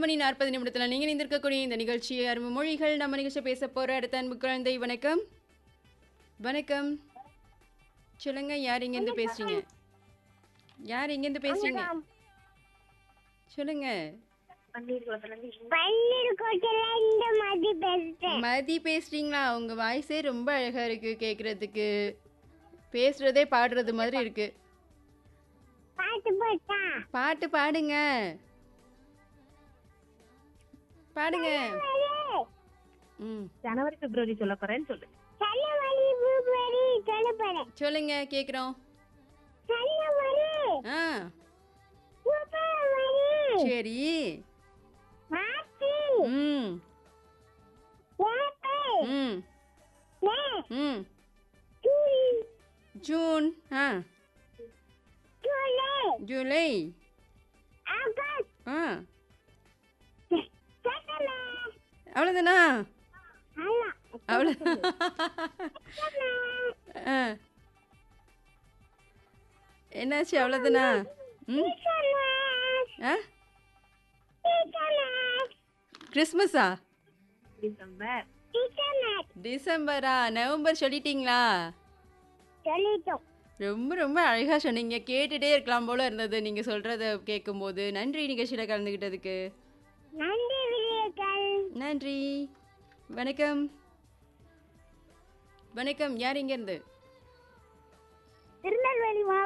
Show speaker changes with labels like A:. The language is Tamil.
A: மணி நாற்பது நிமிடத்தில் நீங்கள் இணைந்திருக்கக்கூடிய இந்த நிகழ்ச்சி அருமை மொழிகள் நம்ம நிகழ்ச்சி பேச போகிற அடுத்த அன்பு குழந்தை வணக்கம் வணக்கம் சொல்லுங்க யார் இங்கேருந்து பேசுறீங்க யார் இங்கேருந்து பேசுறீங்க சொல்லுங்க
B: பன்னீர் கோட்டையில இந்த மாதிரி பேசுறேன்
A: மதி பேசுறீங்களா உங்க வாய்ஸே ரொம்ப அழகா இருக்கு கேட்கறதுக்கு பேசுறதே பாடுறது மாதிரி இருக்கு
B: பாட்டு போட்டா
A: பாட்டு பாடுங்க பாடுங்க ம்
C: ஜனவரி பிப்ரவரி சொல்ல போறேன்னு சொல்லு
B: சல்லமணி பூபரி சொல்ல போறேன்
A: சொல்லுங்க கேக்குறோம்
B: சல்லமணி
A: ஆ
B: பூபரி
A: சரி
B: மாத்தி
A: ம்
B: ஏப்பே
A: ம்
B: நே
A: ம்
B: தூள்
A: ஜூன் ஆ
B: தூளே
A: ஜூலை
B: ஆகஸ்ட்
A: ஆ
B: சட்டமே
A: அவ்வளோதானா
B: அல்ல
A: அவ்வளோ ஆ என்னாச்சு அவ்வளோதானா ம் ஆ கிறிஸ்மஸா
C: டிசம்பர்
A: டிசம்பரா நவம்பர் சொல்லிட்டீங்களா
B: சொல்லிட்டோம்
A: ரொம்ப ரொம்ப அழகாக சொன்னீங்க கேட்டுட்டே இருக்கலாம் போல இருந்தது நீங்கள் சொல்கிறத கேட்கும்போது நன்றி நிகழ்ச்சியில் கலந்துக்கிட்டதுக்கு
B: நன்றி விழியர்கள்
A: நன்றி வணக்கம் வணக்கம் யார் இங்கேருந்து
B: திருநெல்வேலி மாவட்டம்